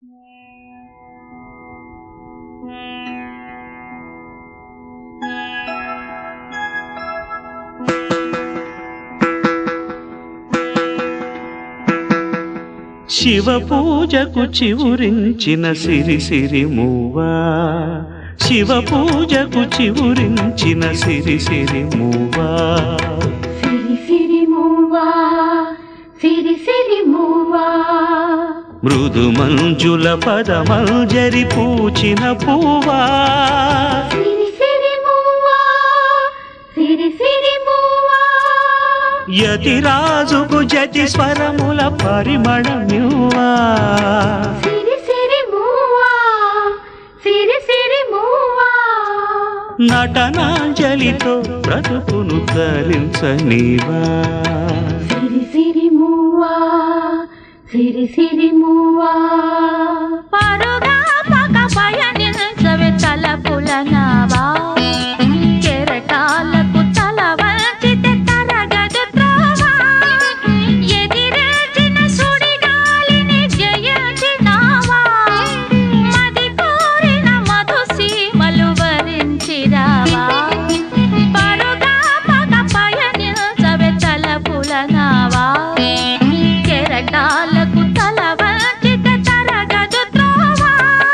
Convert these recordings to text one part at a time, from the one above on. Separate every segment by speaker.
Speaker 1: శివ పూజకు చివురించిన సిరి సిరి మూవా శివ పూజకు చివురించిన సిరి సిరి మూవా
Speaker 2: సిరి సిరి మూవా సిరి సిరి మూవా
Speaker 1: మృదు మంజుల పదమంజరి పూచిన పూవా
Speaker 2: సిరి సిరి మూవా సిరి సిరి మూవా
Speaker 1: యతిరాజుకు జతి స్వరముల పరిమళమ్యువా
Speaker 2: సిరి సిరి మూవా సిరి సిరి మూవా
Speaker 1: నటనాంజలితో బ్రతుకును ధరించనివా
Speaker 2: సిరి సిరి మూవా సిరి సిరి మూవా పరుగా పగ పయనించవే తలపుల నావా కెరటాలకు తల వంచితే తరగదు త్రోవా ఎదిరించిన సుడిగాలిని జయించినావా మది కోరిన మధుసీమలు వరించిరావా పరుగా పగ పయనించవే తలపుల నావా కెరటాలకు తల వంచితే తరగదు త్రోవా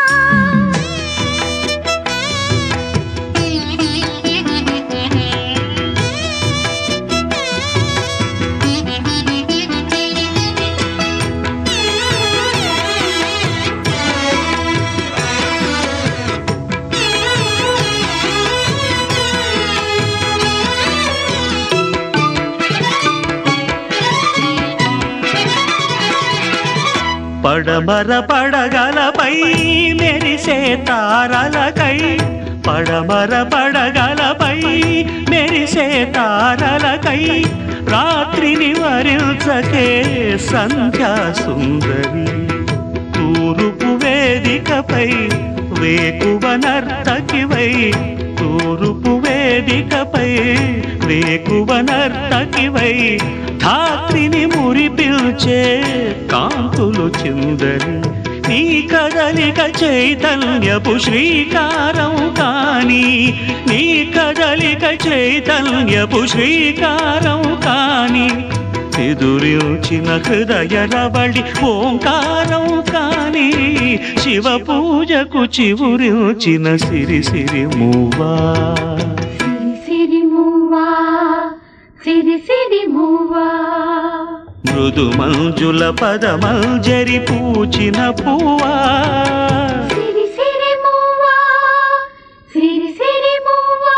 Speaker 1: పడమర పడగలపై మెరిసే తారలకై పడమర పడగలపై మెరిసే తారలకై రాత్రిని వరించకే సంధ్యా సుందరి తూరుపు వేదికపై వేకువ నర్తకివై తూరుపు వేదికపై వేకువ నర్తకివై ధాత్రిని మురిపిల్చే కాంతులు చిందరి నీ కదలిక చైతన్యపు శ్రీకారం కాని నీ కదలిక చైతన్యపు శ్రీకారం కాని ఎదురిచిన హృదయ రవళి ఓంకారం కాని శివ పూజకు చివురిచిన సిరి సిరి మూవా
Speaker 2: సిరి సిరి మూవా సిరి సిరి మూవా
Speaker 1: మృదు మంజుల పదమంజరి పూచిన పువ్వా
Speaker 2: సిరి సిరి మూవా సిరి సిరి మూవా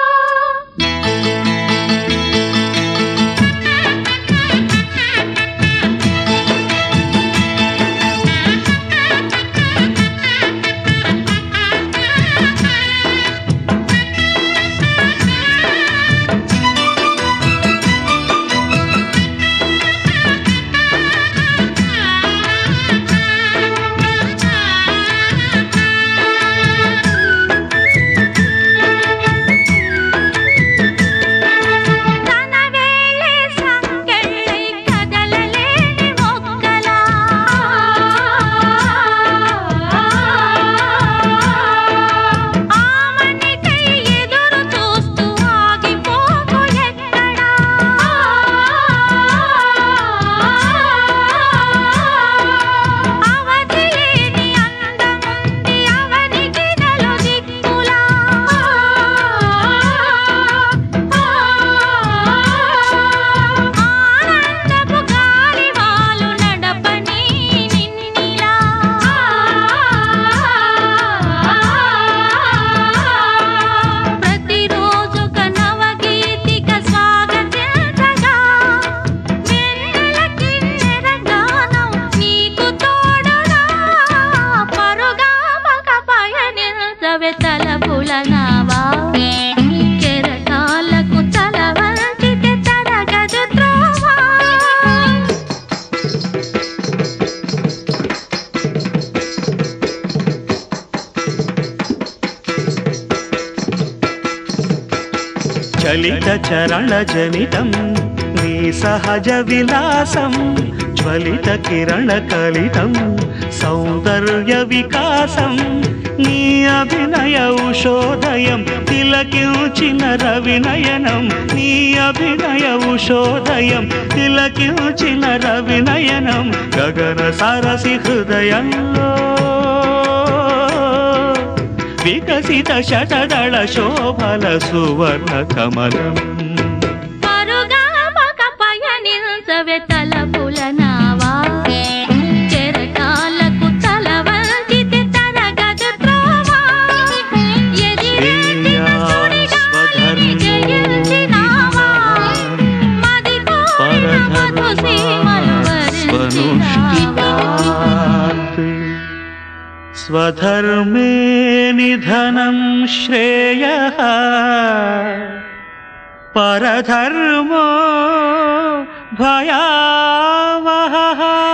Speaker 2: తన వేళే సంకెళ్ళై కదలలేని మొక్కలా ఆమనికై ఎదురు చూస్తూ ఆగిపోకు ఎక్కడా అవధి లేని అందముంది అవనికి నలు దిక్కులా ఆనందపు గాలివాలు నడపని నిన్నిలా ప్రతిరోజు కనవగీతిక స్వాగతించగా వెన్నెల కిన్నెర గానం నీకు తోడుగా పరుగా మగ పయనించవే తలపుల నావా కెరటాలకు తల వంచితే తరగదు త్రోవా
Speaker 1: చలిత చరణ జనితం నీ సహజ విలాసం జ్వలిత కిరణ కలితం సౌందర్య వికాసం నీ అభినయ ఉషోదయం తిలకించిన రవినయనం నీ అభినయ ఉషోదయం తిలకించిన రవినయనం గగన సరసి హృదయంలో వికసిత శతదళ శోభల సువర్ణ కమలం
Speaker 2: పరుగామక పయనించవే తలపుల నావా చెరటాలకు తల వంచితే తరగదు త్రోవా ఎదిరించిన సుడిగాలిని జయించినావా మది కోరిన మధు సీమలు వరించినావా
Speaker 1: స్వధర్మే నిధనం శ్రేయ పరధర్మో భయావహ